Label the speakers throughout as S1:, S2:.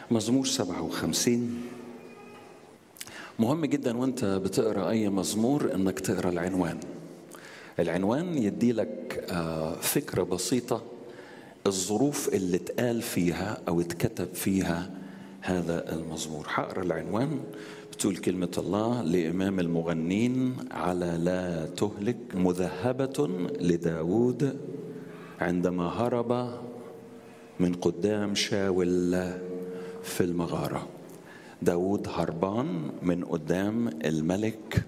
S1: مزمور 57 مهم جدا وانت بتقرا اي مزمور انك تقرا العنوان العنوان يدي لك فكره بسيطه الظروف اللي اتقال فيها او اتكتب فيها هذا المزمور هقرا العنوان بتقول كلمة الله لإمام المغنين على لا تهلك مذهبة لداود عندما هرب من قدام شاول في المغارة داود هربان من قدام الملك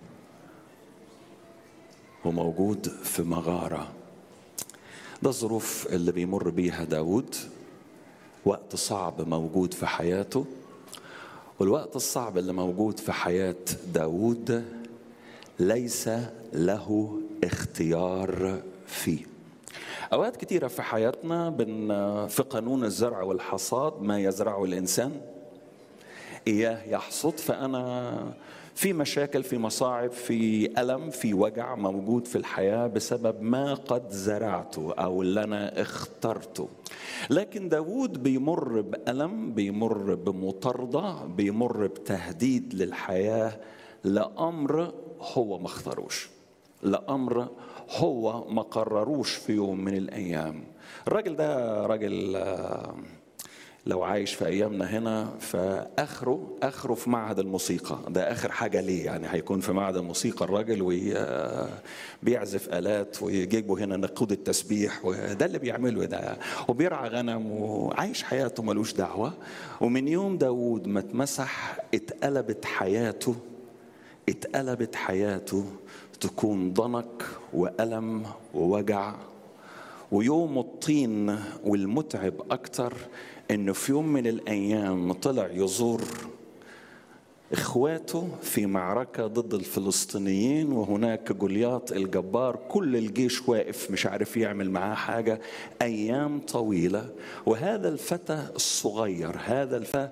S1: وموجود في مغارة ده الظروف اللي بيمر بيها داود وقت صعب موجود في حياته والوقت الصعب اللي موجود في حياة داود ليس له اختيار فيه أوقات كتيرة في حياتنا بن في قانون الزرع والحصاد ما يزرعه الإنسان إياه يحصد فأنا في مشاكل في مصاعب في ألم في وجع موجود في الحياة بسبب ما قد زرعته أو اللي أنا اخترته لكن داود بيمر بألم بيمر بمطاردة بيمر بتهديد للحياة لأمر هو ما اختاروش لأمر هو ما قرروش في يوم من الأيام الراجل ده راجل لو عايش في ايامنا هنا فاخره اخره في معهد الموسيقى ده اخر حاجه ليه يعني هيكون في معهد الموسيقى الراجل وبيعزف الات ويجيبوا هنا نقود التسبيح وده اللي بيعمله ده وبيرعى غنم وعايش حياته ملوش دعوه ومن يوم داود ما اتمسح اتقلبت حياته اتقلبت حياته تكون ضنك والم ووجع ويوم الطين والمتعب اكتر انه في يوم من الايام طلع يزور اخواته في معركه ضد الفلسطينيين وهناك جولياط الجبار كل الجيش واقف مش عارف يعمل معاه حاجه ايام طويله وهذا الفتى الصغير هذا الفتى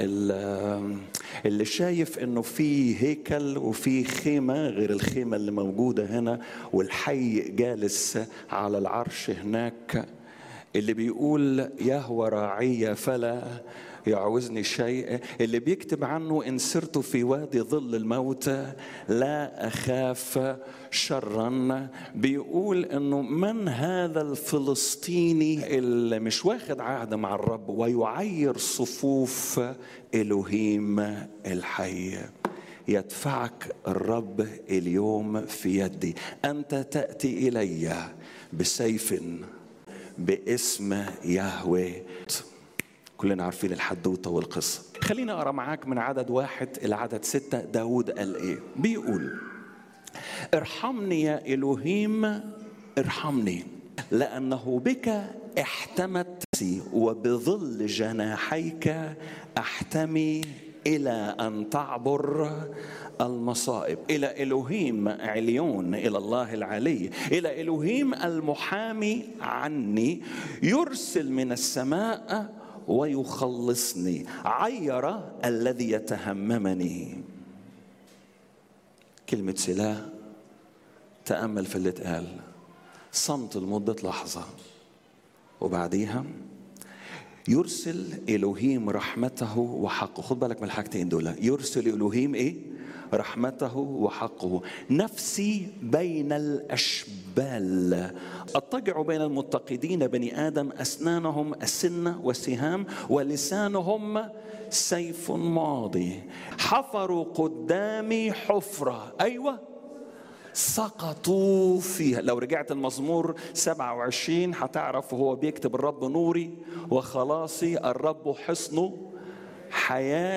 S1: اللي شايف انه في هيكل وفي خيمه غير الخيمه اللي موجوده هنا والحي جالس على العرش هناك اللي بيقول يهوى راعي فلا يعوزني شيء اللي بيكتب عنه إن سرت في وادي ظل الموت لا أخاف شرا بيقول أنه من هذا الفلسطيني اللي مش واخد عهد مع الرب ويعير صفوف إلهيم الحي يدفعك الرب اليوم في يدي أنت تأتي إلي بسيف باسم يهوه كلنا عارفين الحدوتة والقصة خلينا أقرأ معاك من عدد واحد إلى عدد ستة داود قال إيه بيقول ارحمني يا إلهيم ارحمني لأنه بك احتمت وبظل جناحيك أحتمي إلى أن تعبر المصائب إلى إلهيم عليون إلى الله العلي إلى إلهيم المحامي عني يرسل من السماء ويخلصني عير الذي يتهممني كلمة سلاح تأمل في اللي اتقال صمت لمدة لحظة وبعديها يرسل إلهيم رحمته وحقه خد بالك من الحاجتين دول يرسل إلهيم إيه رحمته وحقه نفسي بين الأشبال أضطجع بين المتقدين بني آدم أسنانهم أسنة وسهام ولسانهم سيف ماضي حفروا قدامي حفرة أيوة سقطوا فيها لو رجعت المزمور 27 هتعرف هو بيكتب الرب نوري وخلاصي الرب حصن حياة